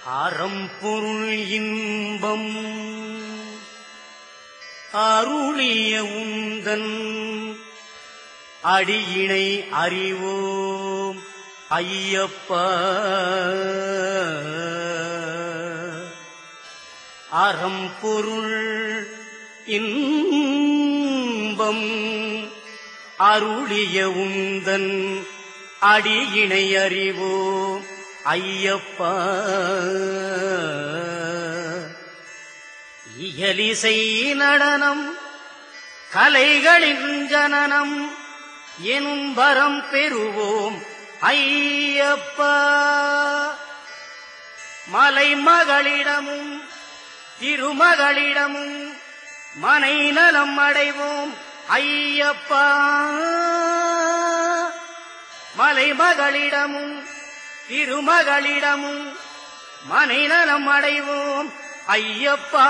அறம்பொருள் இன்பம் அருளிய உந்தன் அடியினை அறிவோம் ஐயப்பா அறம்பொருள் இன்பம் அருளிய உந்தன் அடியினை அறிவோம் ஐயப்பா இயலிசை நடனம் கலைகளின் ஜனனம் எனும் வரம் பெறுவோம் ஐயப்பா மலைமகளிடமும் திருமகளிடமும் மனை நலம் அடைவோம் ஐயப்பா மலைமகளிடமும் திருமகளிடமும் மனை நலம் அடைவோம் ஐயப்பா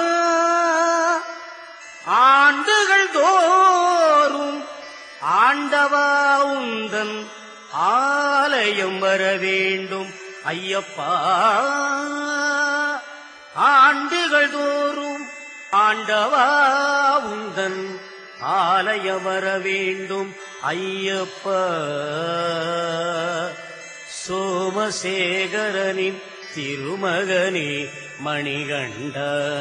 ஆண்டுகள் தோறும் ஆண்டவா உந்தன் ஆலயம் வர வேண்டும் ஐயப்பா ஆண்டுகள் தோறும் ஆண்டவா உந்தன் ஆலயம் வர வேண்டும் ஐயப்பா சோமசேகரனின் திருமகனே மணிகண்ட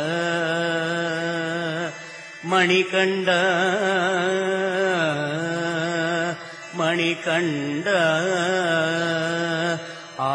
மணிகண்ட மணிகண்ட ஆ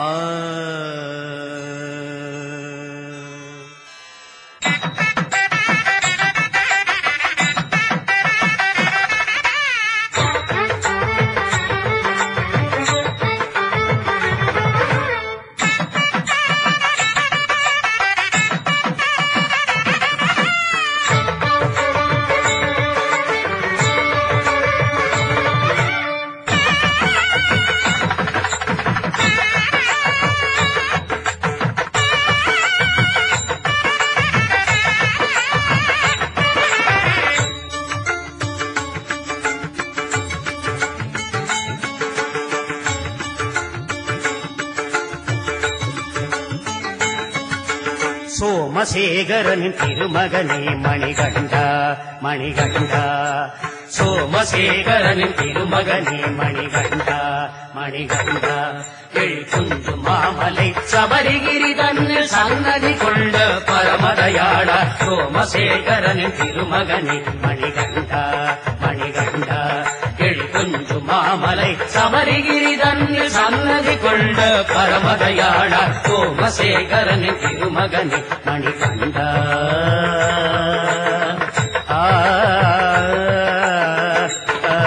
சோமசேகரனின் திருமகனே மணிகண்டா மணிகண்டா சோமசேகரனின் திருமகனே மணிகண்டா மணிகண்டா எழுக்குஞ்சு மாமலை சபரிகிரி தன்னில் சன்னதி கொண்ட பரமதயாள சோமசேகரனின் திருமகனே மணிகண்டா மணிகண்டா எழுக்குஞ்சு மாமலை சபரிகிரி தன்னில் சன்னதி கொண்ட பரமதயாள சோமசேகரனின் திருமகனே மணிகண்டா ஆ ஆ, ஆ.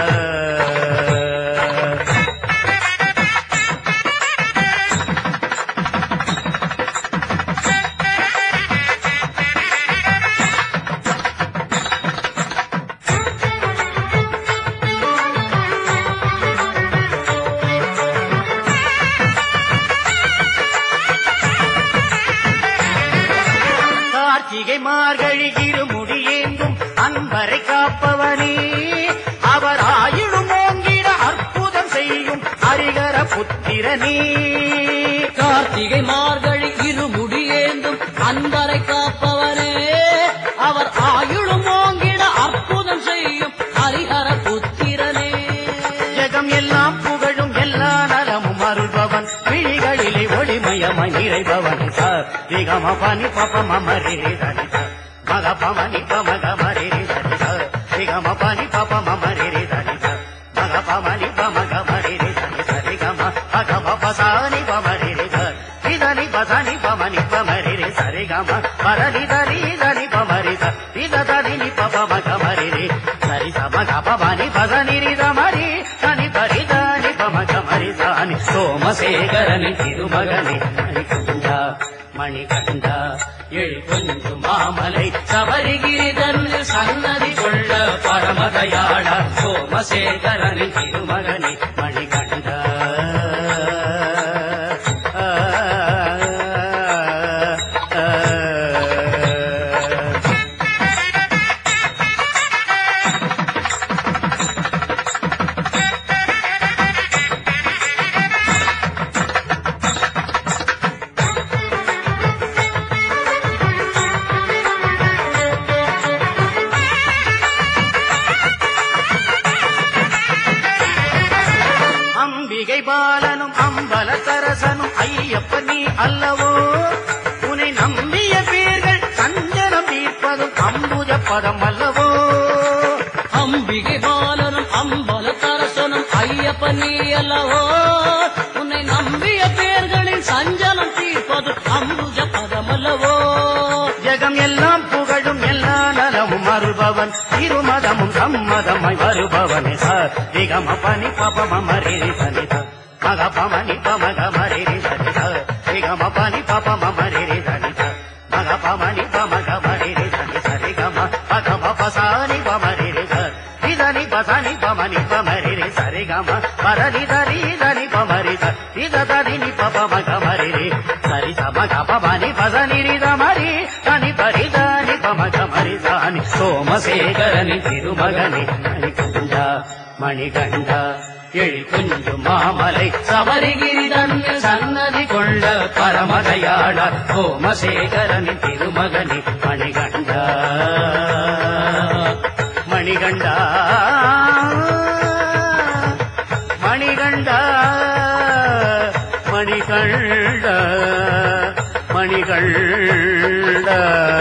கார்த்திகை மார்கழி இருமுடியேந்தும் அன்பரை காப்பவனே அவர் ஆயுளும் ஓங்கிட அற்புதம் செய்யும் ஹரிகர புத்திரனே கார்த்திகை மார்கழி இருமுடியேந்தும் அன்பரை காப்பவரே அவர் ஆயுளும் ஓங்கிட அற்புதம் செய்யும் ஹரிஹர புத்திரனே ஜெகம் எல்லாம் புகழும் எல்லா நலமும் அருள்பவன் விழிகளிலே ஒளிமயமாய் நிறைபவன் சார் திகம பனி பப மமரி தனித மக பமனி பமக மரி தனித திகம பனி பப மமரி தனித மக பமனி பமக மரி தனி சரிகம பக பப சானி பமரி இதனி பசனி பமனி பமரி சரிகம பரலி தரி தனி பமரி இதனி பப மக மரி சரி சமக பவனி பசனி மரி தனி பரி தனி பமக மரி சானி சோமசேகரனின் திருமகனே மணிகண்டா மணிகண்டா எழு கொஞ்சு மாமலை சபரிகிரி தன்னில் சன்னதி கொள்ள பரமதயாள சோமசேகரனின் திருமகனே மணிகண்டா ஆ, ஆ, ஆ. ஆ பாலனும் அம்பலத்தரசனும் ஐயப்ப நீ அல்லவோ உன்னை நம்பிய பேர்கள் சஞ்சலம் தீர்ப்பதும் அம்புஜ பதம் அல்லவோ அம்பிகை பாலனும் அம்பலத்தரசனும் ஐயப்ப நீ அல்லவோ உன்னை நம்பிய பேர்களின் சஞ்சலம் தீர்ப்பது அம்புஜ பதமல்லவோ ஜெகம் எல்லாம் புகழும் எல்லா நலமும் அருள்பவன் திருமதமும் சம்மதமாய் வருபவனே சார் திகம பனி பபம மரிரி சனித மக பமனி பமக மரிரி சனித திகம பனி பபம மரிரி சனித மக பமனி பமக மரிரி சனி சரிகம பகம பசானி பமரிரி ச இதனி பசனி பமனி பமரிரி சரிகம பரதி தரி தனி பமரி ச இத தரினி பபமக மரிரி சரி சமக பமனி பசனி ரித மரி தனி பரி தனி பமக மரி சானி சோமசேகரனி திருமகனி மணிகண்ட மணிகண்ட எழி குஞ்சு மாமலை சபரிகிரி தன்னில் சன்னதி கொள்ள பரமதயாள சோமசேகரனி திருமகனி மணிகண்ட மணிகண்ட மணிகண்ட மணிகண்ட மணிகண்ட